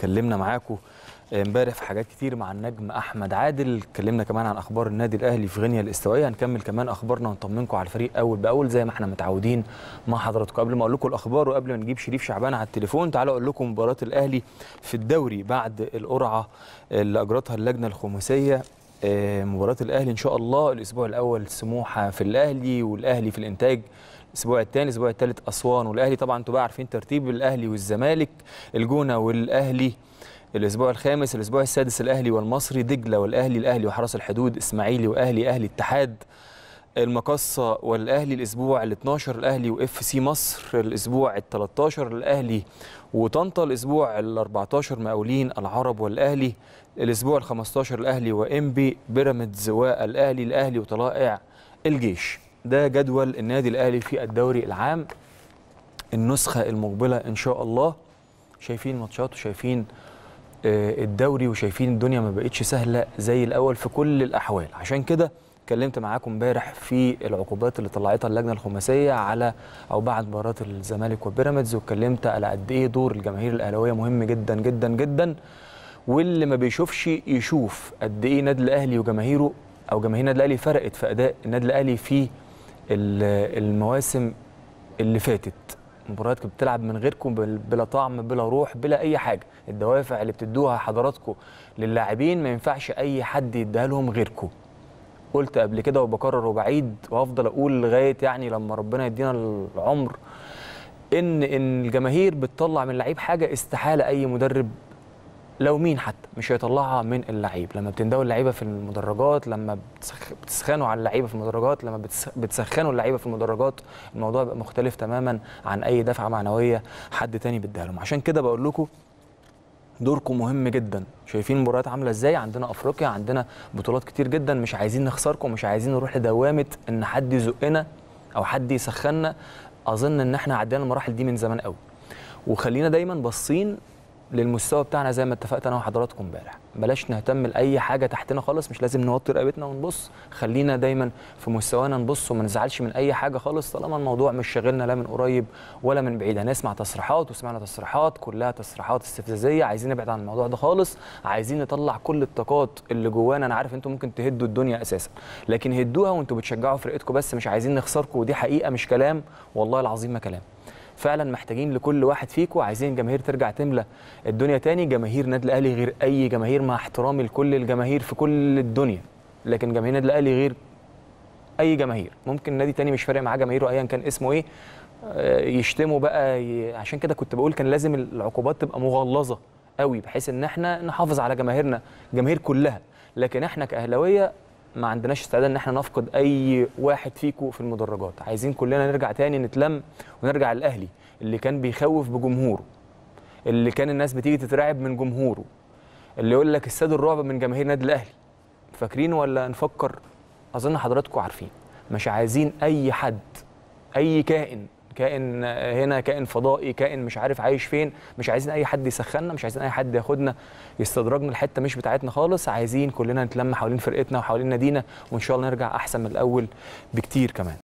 اتكلمنا معاكم امبارح في حاجات كتير مع النجم احمد عادل اتكلمنا كمان عن اخبار النادي الاهلي في غينيا الاستوائيه هنكمل كمان اخبارنا ونطمنكم على الفريق اول باول زي ما احنا متعودين مع حضراتكم قبل ما اقول لكم الاخبار وقبل ما نجيب شريف شعبان على التليفون تعالوا اقول لكم مباراه الاهلي في الدوري بعد القرعه اللي اجرتها اللجنه الخماسيه مباراه الاهلي ان شاء الله الاسبوع الاول سموحه في الاهلي والاهلي في الانتاج الاسبوع الثاني الاسبوع الثالث اسوان والاهلي طبعا انتوا بقى عارفين ترتيب الاهلي والزمالك الجونه والاهلي الاسبوع الخامس الاسبوع السادس الاهلي والمصري دجله والاهلي الاهلي وحرس الحدود اسماعيلي واهلي اهلي اتحاد المقصه والاهلي الاسبوع ال 12 الاهلي واف سي مصر الاسبوع ال 13 الاهلي وطنطا الاسبوع ال 14 مقاولين العرب والاهلي الاسبوع ال 15 الاهلي وانبي بيراميدز والاهلي الاهلي وطلائع الجيش ده جدول النادي الاهلي في الدوري العام النسخه المقبله ان شاء الله شايفين ماتشات وشايفين الدوري وشايفين الدنيا ما بقتش سهله زي الاول في كل الاحوال عشان كده اتكلمت معاكم امبارح في العقوبات اللي طلعتها اللجنه الخماسيه على او بعد مباراه الزمالك وبيراميدز واتكلمت على قد ايه دور الجماهير الاهلاويه مهم جدا جدا جدا واللي ما بيشوفش يشوف قد ايه النادي الاهلي وجماهيره او جماهير النادي الاهلي فرقت في اداء النادي الاهلي في المواسم اللي فاتت مباريات كنت بتلعب من غيركم بلا طعم بلا روح بلا اي حاجه الدوافع اللي بتدوها حضراتكم للاعبين ما ينفعش اي حد يديها لهم غيركم قلت قبل كده وبكرر وبعيد وهفضل اقول لغايه يعني لما ربنا يدينا العمر ان ان الجماهير بتطلع من اللعيب حاجه استحاله اي مدرب لو مين حتى مش هيطلعها من اللعيب لما بتندوا اللعيبه في المدرجات لما بتسخنوا على اللعيبه في المدرجات لما بتسخنوا اللعيبه في المدرجات الموضوع بيبقى مختلف تماما عن اي دفعه معنويه حد تاني بيديها لهم عشان كده بقول لكم دوركم مهم جدا شايفين المباريات عامله ازاي عندنا افريقيا عندنا بطولات كتير جدا مش عايزين نخسركم مش عايزين نروح لدوامه ان حد يزقنا او حد يسخننا اظن ان احنا عدينا المراحل دي من زمان قوي وخلينا دايما باصين للمستوى بتاعنا زي ما اتفقت انا وحضراتكم امبارح بلاش نهتم لاي حاجه تحتنا خالص مش لازم نوطي رقبتنا ونبص خلينا دايما في مستوانا نبص وما نزعلش من اي حاجه خالص طالما الموضوع مش شاغلنا لا من قريب ولا من بعيد هنسمع تصريحات وسمعنا تصريحات كلها تصريحات استفزازيه عايزين نبعد عن الموضوع ده خالص عايزين نطلع كل الطاقات اللي جوانا انا عارف انتم ممكن تهدوا الدنيا اساسا لكن هدوها وانتم بتشجعوا فرقتكم بس مش عايزين نخسركم ودي حقيقه مش كلام والله العظيم ما كلام فعلا محتاجين لكل واحد فيكم عايزين الجماهير ترجع تملى الدنيا تاني جماهير نادي الاهلي غير اي جماهير مع احترامي لكل الجماهير في كل الدنيا لكن جماهير النادي الاهلي غير اي جماهير ممكن نادي تاني مش فارق معاه جماهيره ايا كان اسمه ايه يشتموا بقى ي... عشان كده كنت بقول كان لازم العقوبات تبقى مغلظه قوي بحيث ان احنا نحافظ على جماهيرنا جماهير كلها لكن احنا كاهلاويه ما عندناش استعداد ان احنا نفقد اي واحد فيكم في المدرجات عايزين كلنا نرجع تاني نتلم ونرجع الاهلي اللي كان بيخوف بجمهوره اللي كان الناس بتيجي تترعب من جمهوره اللي يقول لك استاد الرعب من جماهير النادي الاهلي فاكرين ولا نفكر اظن حضراتكم عارفين مش عايزين اي حد اي كائن كائن هنا كائن فضائي كائن مش عارف عايش فين مش عايزين اي حد يسخننا مش عايزين اي حد ياخدنا يستدرجنا الحته مش بتاعتنا خالص عايزين كلنا نتلم حوالين فرقتنا وحوالين نادينا وان شاء الله نرجع احسن من الاول بكتير كمان